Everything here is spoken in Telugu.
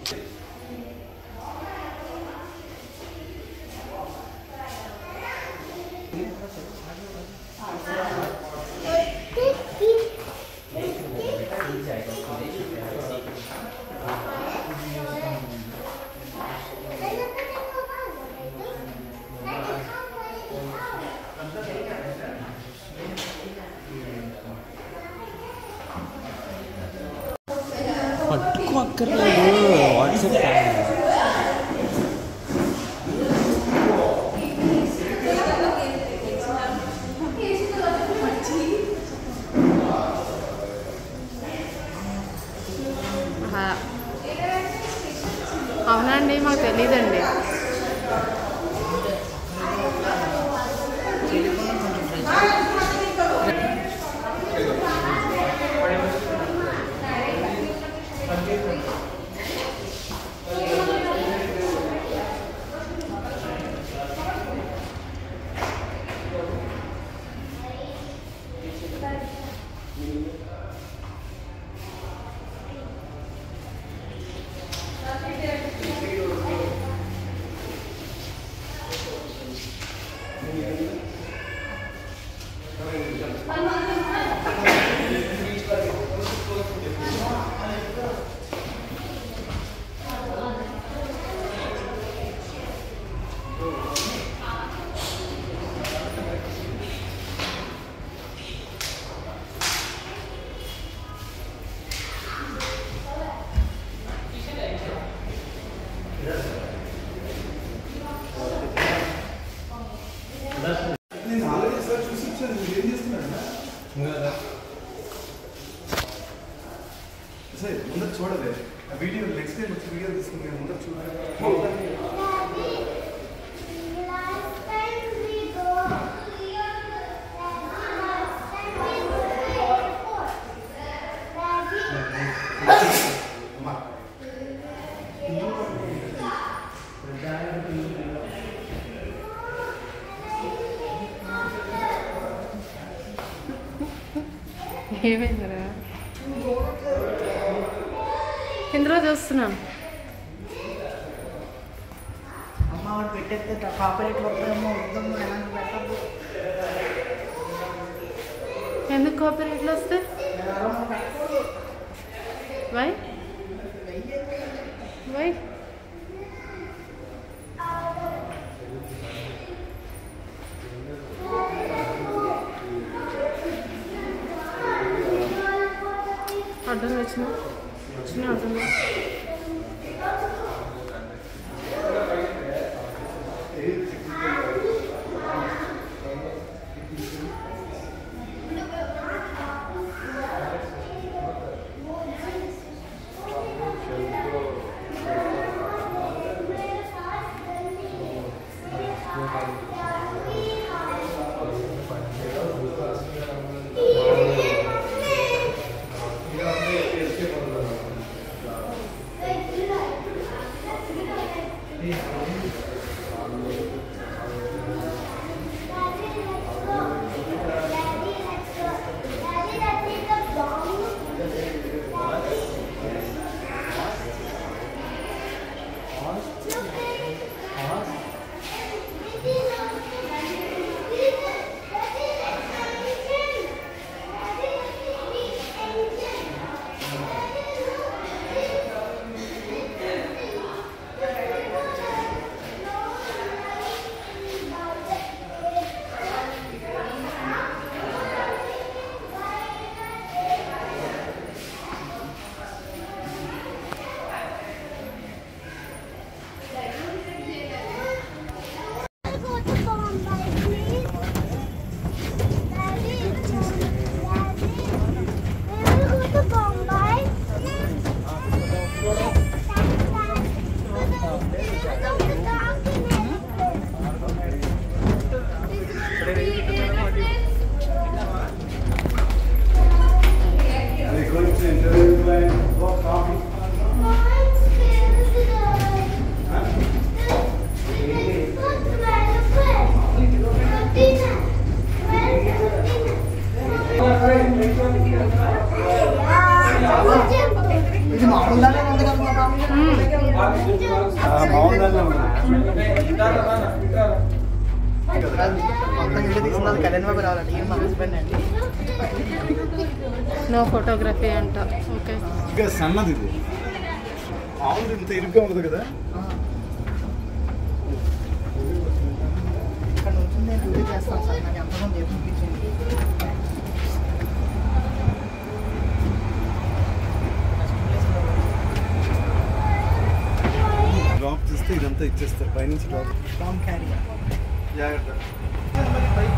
పట్టుకో అక్కర్లేదు వాట్సాప్ ఆహా. అవునండి మాకు తెలీదండి నేను ఆల్రెడీ సార్ చూసి ఇచ్చాను మీరు ఏం చేస్తున్నారా సార్ ముందర చూడలే ఆ వీడియో నెక్స్ట్ టైం వచ్చి వీడియో తీసుకుని ముందర చూడాలి ఏమైందిరా ఇందులో చూస్తున్నాం అమ్మ వాడు పెట్టేస్తే కాపరేట్ వస్తుందేమో వద్దాము ఎలా పెట్టద్దు ఎందుకు కాపీరైట్లు వస్తే వై వై అడ్డం వచ్చిన వచ్చిన అడ్డం They going to interview plan, what coffee? ఇది మామూలుగానే ఉంది కదా మొత్తం ఇల్లు తీసుకున్నది కళ్యాణ్ బాబు రావాలండి ఈయన మా హస్బెండ్ అండి నో ఫోటోగ్రఫీ అంట ఓకే ఇంకా సన్నది ఇది మామూలు ఇంత ఇరుగ్గా ఉండదు కదా ఇక్కడ నుంచి నేను డ్యూటీ చేస్తాను సార్ నాకు ఎంతమంది ఏం చూపించింది డ్రాప్ చేస్తే ఇదంతా ఇచ్చేస్తారు పైనుంచి డ్రాప్ బాంబ్ క్యారియర్ జాగ్రత్త